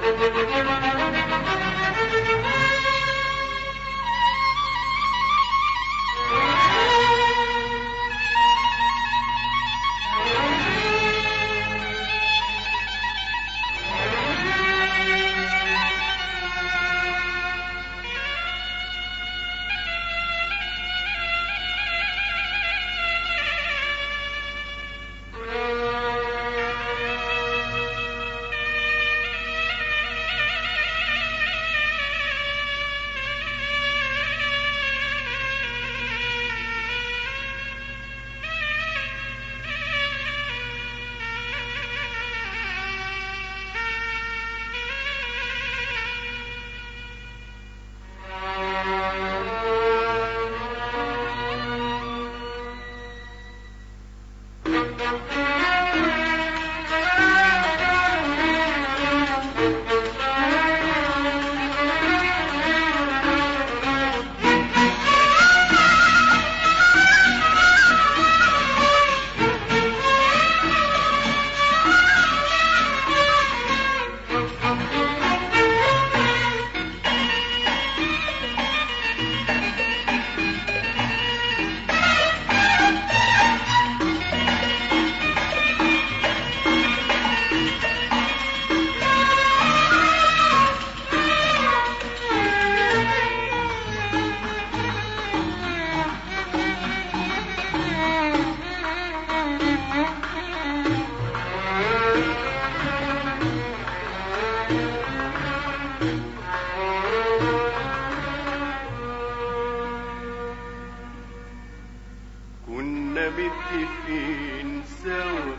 كنا متفقين سوا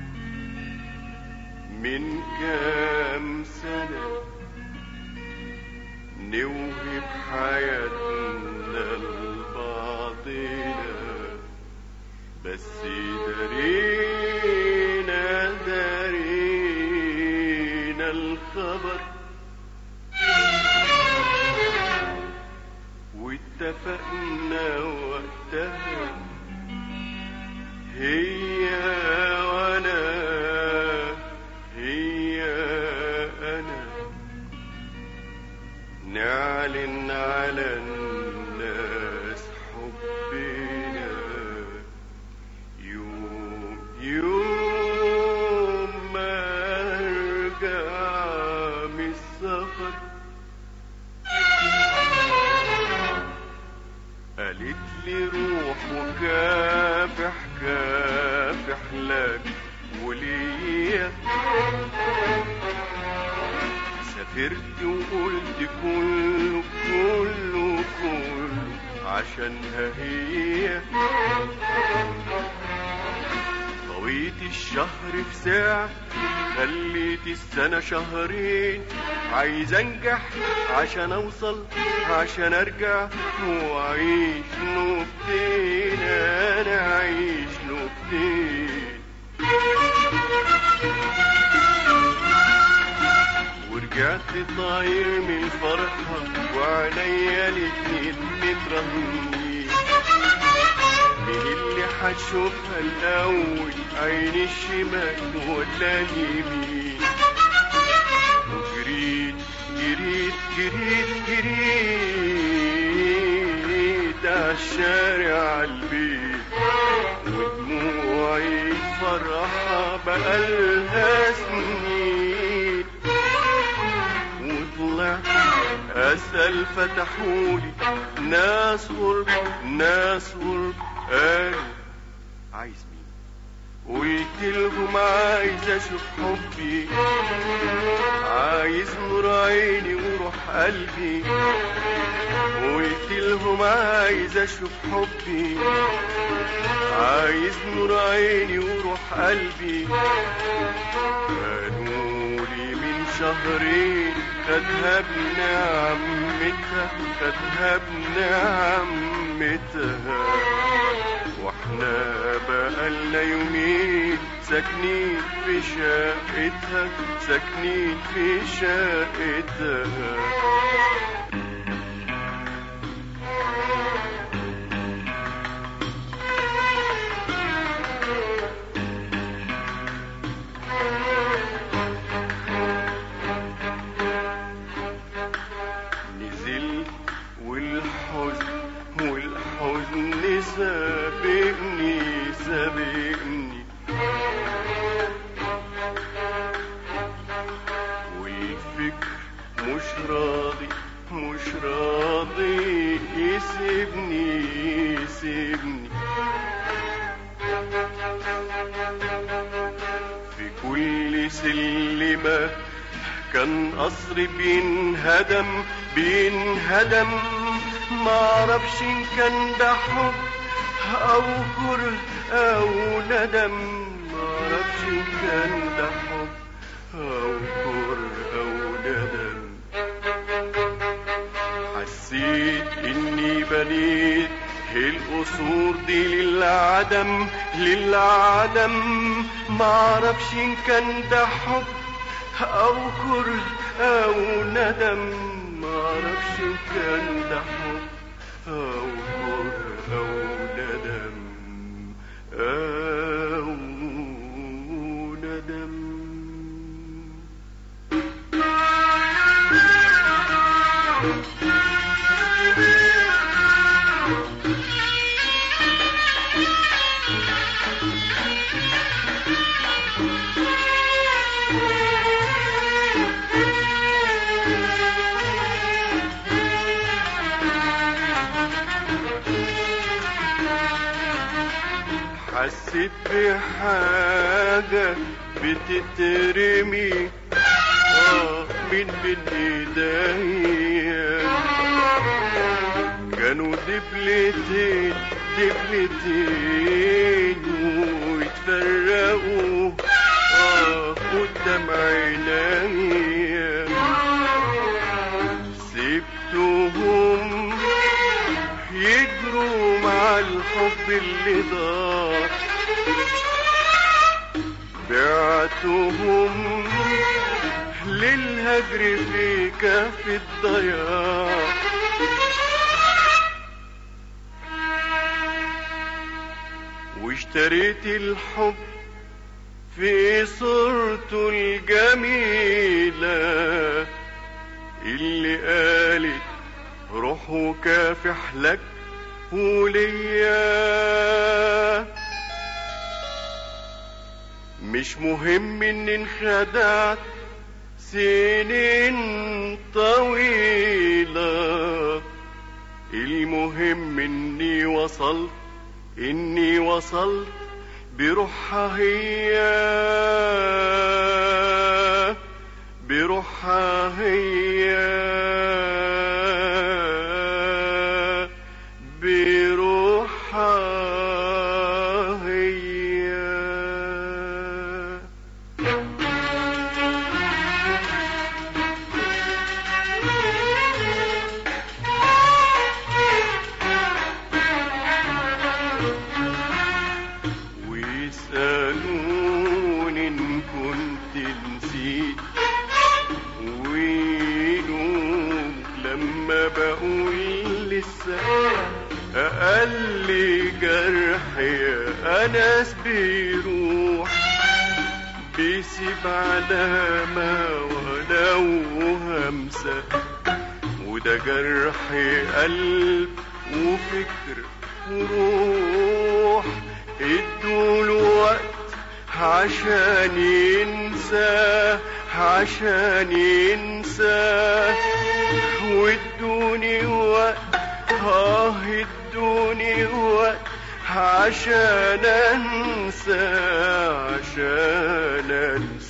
من كام سنة نوهب حياتنا لبعضنا بس دارينا دارينا الخبر واتفقنا وقتها هي وانا هي انا نعلن على الناس حبنا يوم يوم ما ارجع من السفر قالت لي روح وكافح كافح لك وليا سافرت وقلت كله كله كله عشانها هي طويت الشهر في ساعة خليت السنة شهرين عايز انجح عشان اوصل عشان ارجع واعيش نقطتين انا اعيش نقطتين ورجعت طاير من الفرحة وعليا الاتنين مترهنين مين اللي هتشوفها الأول عين الشمال ولا اليمين وجريت جريت جريت جريت عالشارع البيت ودموعي فرحة بقالها سنين وطلعت أسأل فتحولي ناس غرب ناس غرب قالوا عايز مين قلت لهم عايز اشوف حبي عايز نور عيني وروح قلبي قلت لهم عايز اشوف حبي عايز نور عيني وروح قلبي قالوا لي من شهرين خدها ابن عمتها خدها ابن عمتها واحنا بقالنا يومين ساكنين في شقتها ساكنين في شقتها كل سلمة كان قصر بينهدم بينهدم معرفش ان كان ده حب او كره او ندم معرفش ان كان ده حب او كره او ندم حسيت اني بنيت القصور دي للعدم للعدم معرفش ان كان ده حب او كره او ندم معرفش ان كان ده حب او كره او ندم او ندم حسيت بحاجة بتترمي آه من بين ايديا كانوا دبلتين دبلتين ويتفرقوا آه قدام عينيا سبتهم يجروا مع الحب اللي ضاع بعتهم للهجر في كف الضياع واشتريت الحب في صورته الجميلة اللي قالت روح وكافح لك وليا مش مهم اني انخدعت سنين طويلة المهم اني وصلت اني وصلت بروحها هي بروحها هي بروحها هي ويسألوني إن كنت نسيت وينوم لما بقول لسه أقل جرح يا أنس بيروح بيسيب علامة ولو همسة وده جرح قلب وفكر وروح ادوله وقت عشان ينسى عشان ينسى وادوني وقت اه ادوني وقت عشان انسى عشان انسى